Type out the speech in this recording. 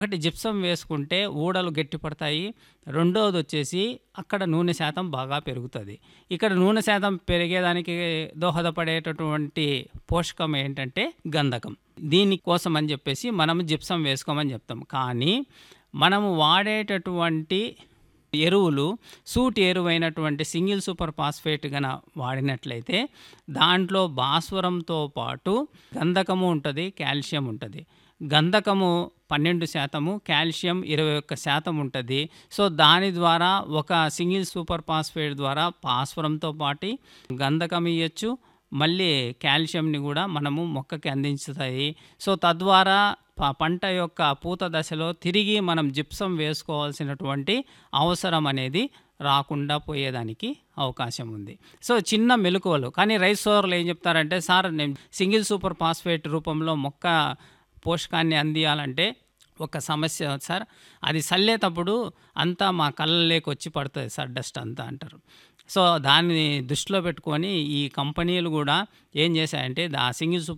ఒకటి జిప్సం వేసుకుంటే ఊడలు గట్టిపడతాయి రెండవది వచ్చేసి అక్కడ నూనె శాతం బాగా పెరుగుతుంది ఇక్కడ నూనె శాతం పెరిగేదానికి దోహదపడేటటువంటి పోషకం ఏంటంటే గంధకం దీనికోసం అని చెప్పేసి మనం జిప్సం వేసుకోమని చెప్తాం కానీ మనము వాడేటటువంటి ఎరువులు సూట్ ఎరువైనటువంటి సింగిల్ సూపర్ ఫాస్ఫేట్ గన వాడినట్లయితే దాంట్లో భాస్వరంతో పాటు గంధకము ఉంటుంది కాల్షియం ఉంటుంది గంధకము పన్నెండు శాతము కాల్షియం ఇరవై ఒక్క శాతం ఉంటుంది సో దాని ద్వారా ఒక సింగిల్ సూపర్ ఫాస్ఫేట్ ద్వారా భాస్వరంతో పాటు గంధకం ఇవ్వచ్చు మళ్ళీ కాల్షియంని కూడా మనము మొక్కకి అందించుతాయి సో తద్వారా ప- పంట యొక్క పూత దశలో తిరిగి మనం జిప్సం వేసుకోవాల్సినటువంటి అవసరం అనేది రాకుండా పోయేదానికి అవకాశం ఉంది సో చిన్న మెలకువలు కానీ రైస్ సోర్లు ఏం చెప్తారంటే సార్ నేను సింగిల్ సూపర్ ఫాస్ఫేట్ రూపంలో మొక్క పోషకాన్ని అందియాలంటే ఒక సమస్య సార్ అది చల్లేటప్పుడు అంతా మా కళ్ళలోకి వచ్చి పడుతుంది సార్ డస్ట్ అంతా అంటారు సో దాన్ని దృష్టిలో పెట్టుకొని ఈ కంపెనీలు కూడా ఏం చేశాయంటే ఆ సింగిల్ సూపర్